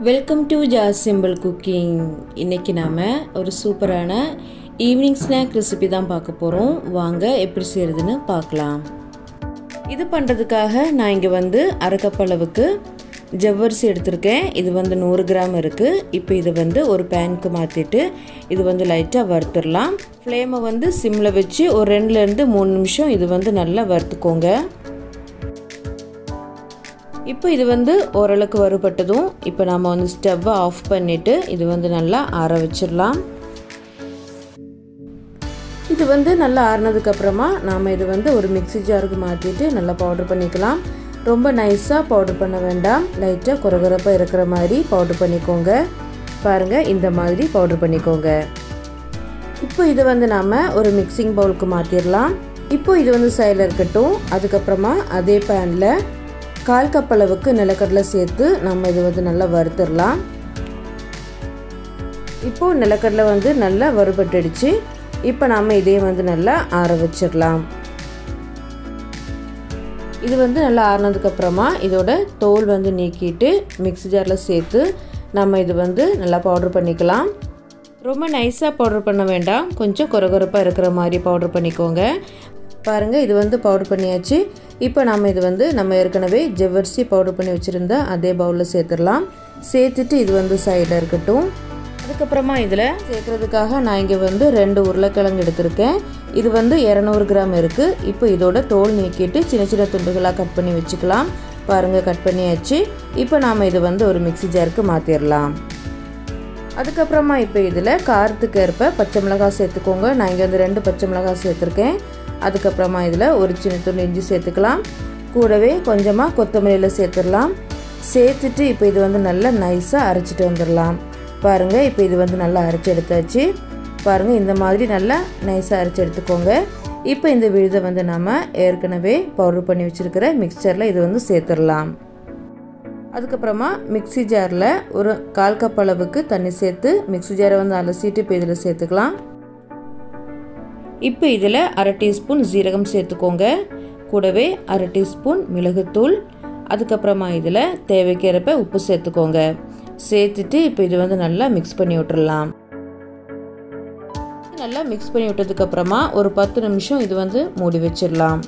welcome to ஜாஸ் simple cooking இன்றைக்கி நாம் ஒரு சூப்பரான ஈவினிங் ஸ்நாக் ரெசிபி தான் பார்க்க போகிறோம் வாங்க எப்படி செய்கிறதுன்னு பார்க்கலாம் இது பண்ணுறதுக்காக நான் இங்கே வந்து அரை கப் அளவுக்கு ஜவ்வரிசி எடுத்திருக்கேன் இது வந்து நூறு கிராம் இருக்குது இப்போ இது வந்து ஒரு பேனுக்கு மாற்றிட்டு இது வந்து லைட்டாக வறுத்துடலாம் ஃப்ளேமை வந்து சிம்மில் வச்சு ஒரு ரெண்டுலேருந்து மூணு நிமிஷம் இது வந்து நல்லா வறுத்துக்கோங்க இப்போ இது வந்து ஓரளவுக்கு வறுபட்டதும் இப்போ நம்ம வந்து ஸ்டவ்வை ஆஃப் பண்ணிவிட்டு இது வந்து நல்லா ஆற வச்சிடலாம் இது வந்து நல்லா ஆறினதுக்கப்புறமா நாம் இது வந்து ஒரு மிக்சி ஜாருக்கு மாற்றிட்டு நல்லா பவுடர் பண்ணிக்கலாம் ரொம்ப நைஸாக பவுடர் பண்ண வேண்டாம் லைட்டாக குறகுறப்பாக இருக்கிற மாதிரி பவுடர் பண்ணிக்கோங்க பாருங்கள் இந்த மாதிரி பவுடர் பண்ணிக்கோங்க இப்போ இது வந்து நாம் ஒரு மிக்சிங் பவுலுக்கு மாற்றிடலாம் இப்போ இது வந்து சைடில் இருக்கட்டும் அதுக்கப்புறமா அதே பேனில் கால் கப் அளவுக்கு நிலக்கடலை சேர்த்து நம்ம இது வந்து நல்லா வறுத்துடலாம் இப்போது நிலக்கடலை வந்து நல்லா வறுபட்டுடுச்சு இப்போ நாம் இதே வந்து நல்லா ஆற வச்சிடலாம் இது வந்து நல்லா ஆறினதுக்கப்புறமா இதோட தோல் வந்து நீக்கிட்டு மிக்ஸி ஜாரில் சேர்த்து நம்ம இது வந்து நல்லா பவுடர் பண்ணிக்கலாம் ரொம்ப நைஸாக பவுடர் பண்ண வேண்டாம் கொஞ்சம் குறகுறப்பாக இருக்கிற மாதிரி பவுடர் பண்ணிக்கோங்க பாருங்கள் இது வந்து பவுடர் பண்ணியாச்சு இப்போ நம்ம இது வந்து நம்ம ஏற்கனவே ஜவ்வரிசி பவுடர் பண்ணி வச்சுருந்த அதே பவுலில் சேர்த்துடலாம் சேர்த்துட்டு இது வந்து சைடில் இருக்கட்டும் அதுக்கப்புறமா இதில் சேர்க்குறதுக்காக நான் இங்கே வந்து ரெண்டு உருளைக்கிழங்கு எடுத்திருக்கேன் இது வந்து இரநூறு கிராம் இருக்குது இப்போ இதோட தோல் நீக்கிட்டு சின்ன சின்ன துண்டுகளாக கட் பண்ணி வச்சுக்கலாம் பாருங்கள் கட் பண்ணியாச்சு இப்போ நாம் இது வந்து ஒரு மிக்சி ஜாருக்கு மாற்றிடலாம் அதுக்கப்புறமா இப்போ இதில் காரத்துக்கு ஏற்ப பச்சை மிளகாய் சேர்த்துக்கோங்க நான் இங்கே வந்து ரெண்டு பச்சை மிளகாய் சேர்த்துருக்கேன் அதுக்கப்புறமா இதில் ஒரு சின்ன துண்டு இஞ்சி சேர்த்துக்கலாம் கூடவே கொஞ்சமாக கொத்தமல்லியில் சேர்த்துடலாம் சேர்த்துட்டு இப்போ இது வந்து நல்லா நைஸாக அரைச்சிட்டு வந்துடலாம் பாருங்கள் இப்போ இது வந்து நல்லா அரைச்சி எடுத்தாச்சு பாருங்கள் இந்த மாதிரி நல்லா நைஸாக அரைச்சி எடுத்துக்கோங்க இப்போ இந்த விழுதை வந்து நம்ம ஏற்கனவே பவுடர் பண்ணி வச்சுருக்கிற மிக்சரில் இது வந்து சேர்த்துடலாம் அதுக்கப்புறமா மிக்சி ஜாரில் ஒரு கால் கப் அளவுக்கு தண்ணி சேர்த்து மிக்சி ஜாரை வந்து அலசிட்டு இப்போ இதில் சேர்த்துக்கலாம் இப்போ இதில் அரை டீஸ்பூன் ஜீரகம் சேர்த்துக்கோங்க கூடவே அரை டீஸ்பூன் மிளகுத்தூள் அதுக்கப்புறமா இதில் தேவைக்கேற்ப உப்பு சேர்த்துக்கோங்க சேர்த்துட்டு இப்போ இது வந்து நல்லா மிக்ஸ் பண்ணி விட்டுறலாம் நல்லா மிக்ஸ் பண்ணி விட்டதுக்கப்புறமா ஒரு பத்து நிமிஷம் இது வந்து மூடி வச்சிடலாம்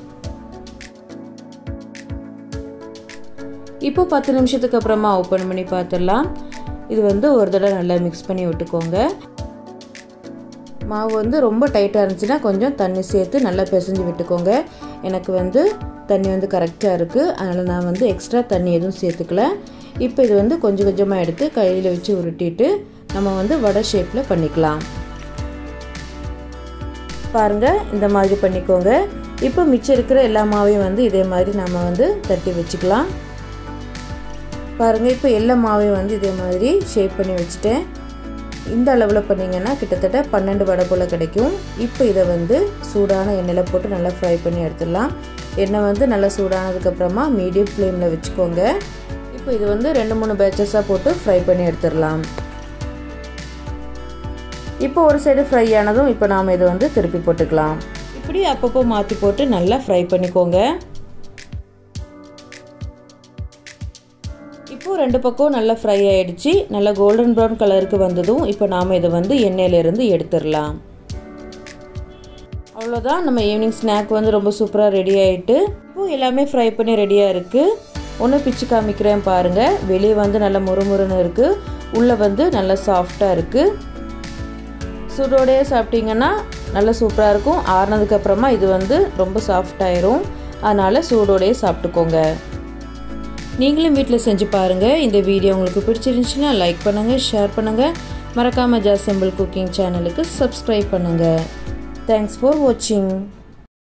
இப்போ பத்து நிமிஷத்துக்கு அப்புறமா ஓப்பன் பண்ணி பார்த்துடலாம் இது வந்து ஒரு தடவை நல்லா மிக்ஸ் பண்ணி விட்டுக்கோங்க மாவு வந்து ரொம்ப டைட்டாக இருந்துச்சுன்னா கொஞ்சம் தண்ணி சேர்த்து நல்லா பிசைஞ்சு விட்டுக்கோங்க எனக்கு வந்து தண்ணி வந்து கரெக்டாக இருக்குது அதனால் நான் வந்து எக்ஸ்ட்ரா தண்ணி எதுவும் சேர்த்துக்கல இப்போ இது வந்து கொஞ்சம் கொஞ்சமாக எடுத்து கையில் வச்சு உருட்டிட்டு நம்ம வந்து வடை ஷேப்பில் பண்ணிக்கலாம் பாருங்கள் இந்த மாதிரி பண்ணிக்கோங்க இப்போ மிச்சம் இருக்கிற எல்லா மாவையும் வந்து இதே மாதிரி நம்ம வந்து தட்டி வச்சுக்கலாம் பாருங்கள் இப்போ எல்லா மாவையும் வந்து இதே மாதிரி ஷேப் பண்ணி வச்சுட்டேன் இந்த அளவில் பண்ணிங்கன்னா கிட்டத்தட்ட பன்னெண்டு வடை போல் கிடைக்கும் இப்போ இதை வந்து சூடான எண்ணெயில் போட்டு நல்லா ஃப்ரை பண்ணி எடுத்துடலாம் எண்ணெய் வந்து நல்லா சூடானதுக்கப்புறமா மீடியம் ஃப்ளேமில் வச்சுக்கோங்க இப்போ இது வந்து ரெண்டு மூணு பேச்சஸாக போட்டு ஃப்ரை பண்ணி எடுத்துடலாம் இப்போ ஒரு சைடு ஃப்ரை ஆனதும் இப்போ நாம் இதை வந்து திருப்பி போட்டுக்கலாம் இப்படி அப்பப்போ மாற்றி போட்டு நல்லா ஃப்ரை பண்ணிக்கோங்க இப்போது ரெண்டு பக்கம் நல்லா ஃப்ரை ஆகிடுச்சு நல்லா கோல்டன் ப்ரௌன் கலருக்கு வந்ததும் இப்போ நாம் இதை வந்து எண்ணெயிலேருந்து எடுத்துடலாம் அவ்வளோதான் நம்ம ஈவினிங் ஸ்நாக் வந்து ரொம்ப சூப்பராக ரெடி ஆகிட்டு இப்போது எல்லாமே ஃப்ரை பண்ணி ரெடியாக இருக்குது ஒன்று பிச்சு காமிக்கிறேன் பாருங்கள் வெளியே வந்து நல்லா முறுமுறுன்னு இருக்குது உள்ளே வந்து நல்லா சாஃப்டாக இருக்குது சூடோடையே சாப்பிட்டீங்கன்னா நல்லா சூப்பராக இருக்கும் ஆறுனதுக்கப்புறமா இது வந்து ரொம்ப சாஃப்டாயிரும் அதனால் சூடோடையே சாப்பிட்டுக்கோங்க நீங்களும் வீட்டில் செஞ்சு பாருங்கள் இந்த வீடியோ உங்களுக்கு பிடிச்சிருந்துச்சுன்னா லைக் பண்ணுங்கள் ஷேர் பண்ணுங்கள் மறக்காமல் ஜாஸ் சிம்பிள் குக்கிங் சேனலுக்கு சப்ஸ்கிரைப் பண்ணுங்கள் தேங்க்ஸ் ஃபார் வாட்சிங்